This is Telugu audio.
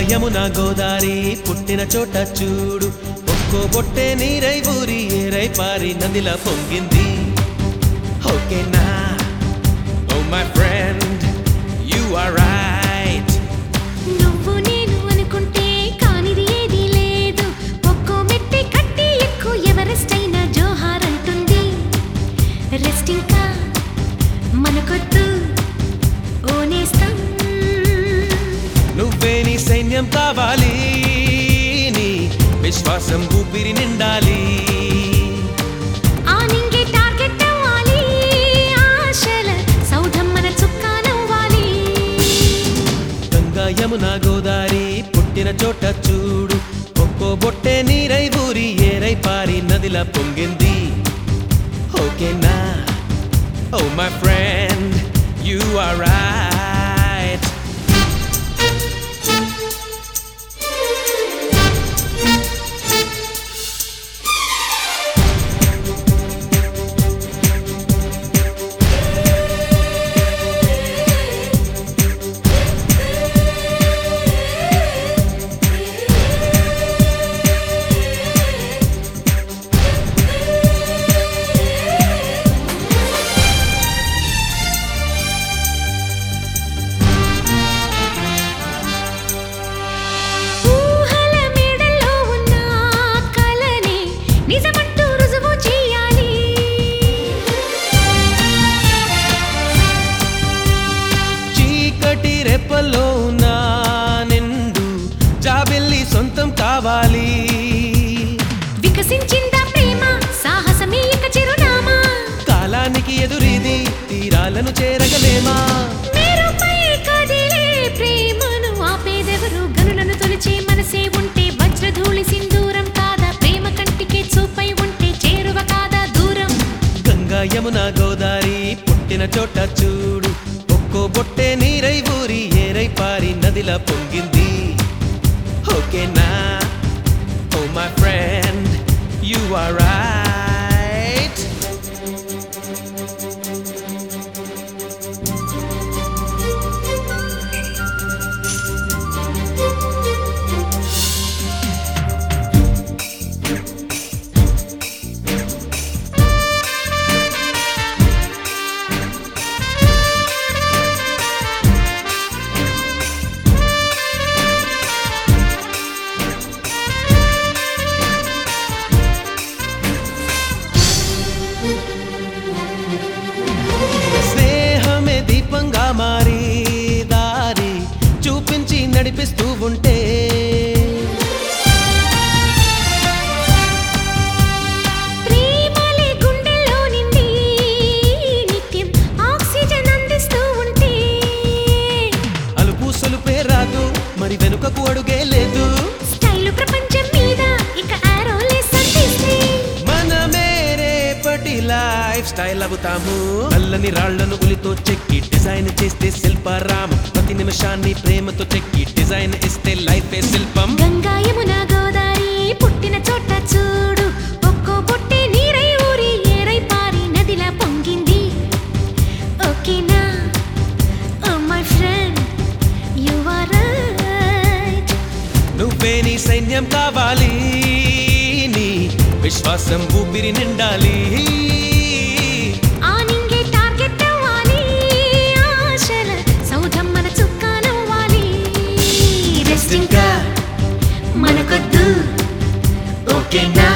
యమున గోదారి పుట్టిన చోట చూడు ఒక్కో బొట్టే నీరై ఊరి ఏరై పారి నదిలా పొంగింది ఓకేనా oh my friend you are right నువ్వు నేను అనుకుంటే కానిది ఏదీ లేదు ఒక్కో మెట్టి కట్టి ఎక్కువ ఎవరెస్ట్ అయినా జోహార్ అంటుంది రెస్ట్ ఇంకా మనకొద్దు ఓనేస్తాం నువ్వే నీ సైన్యం కావాలి నీ విశ్వాసం ఊపిరి నిండాలి ఆ నింగే టార్గెట్ అవ్వాలి ఆశల సౌధం మన చుక్కానవ్వాలి గంగా యమున గోదారి పుట్టిన చోట చూడు ఒక్కో బొట్టే నీరై ఊరి ఏరై పారి నదిలా పొంగింది ఓకేనా oh my friend you are right ఊహల మేడల్లో ఉన్న కలనే నిజమంటూ రుజువు చేయాలి చీకటి రెప్పల్లో ఉన్న నిండు జాబెల్లి సొంతం కావాలి వికసించిందా ప్రేమ సాహసమే ఇక చిరునామా కాలానికి ఎదురీది తీరాలను చేరగలేమా మేరుపై కదిలే ప్రేమను ఆపేదెవరు గనులను తొలిచే మనసే ఉంటే వజ్రధూళి సింధూరం కాదా ప్రేమ కంటికే చూపై ఉంటే చేరువ కాదా దూరం గంగా యమున గోదారి పుట్టిన చోట చూడు ఒక్కో బొట్టే నీరై ఊరి ఏరై పారి నదిలా పొంగింది ఓకేనా oh my friend you are right స్నేహమే దీపంగా మారి దారి చూపించి నడిపిస్తూ ఉంటే ప్రేమలే గుండెల్లో నిండి నిత్యం ఆక్సిజన్ అందిస్తూ ఉంటే అలుపు సొలుపే రాదు మరి వెనుకకు అడుగే లేదు స్టైలు ప్రపంచం మీద ఇక ఆరోలే సంధిస్తే మనమే రేపటి లైఫ్ స్టైల్ అవుతాము నల్లని రాళ్లను ఉలితో చెక్కి డిజైన్ చేస్తే శిల్పారామం ప్రతి నిమిషాన్ని ప్రేమతో చెక్కి డిజైన్ ఇస్తే లైఫ్ శిల్పం గంగా యమున గోదారి పుట్టిన చోట చూడు ఒక్కో బొట్టే నీరై ఊరి ఏరై పారి నదిలా పొంగింది ఓకేనా oh my friend you are right నువ్వే నీ సైన్యం కావాలి నీ విశ్వాసం ఊపిరి నిండాలి ఆ నింగే టార్గెట్ అవ్వాలి ఆశల సౌధం మన చుక్కానవ్వాలి రెస్ట్ ఇంకా మనకొద్దు ఓకేనా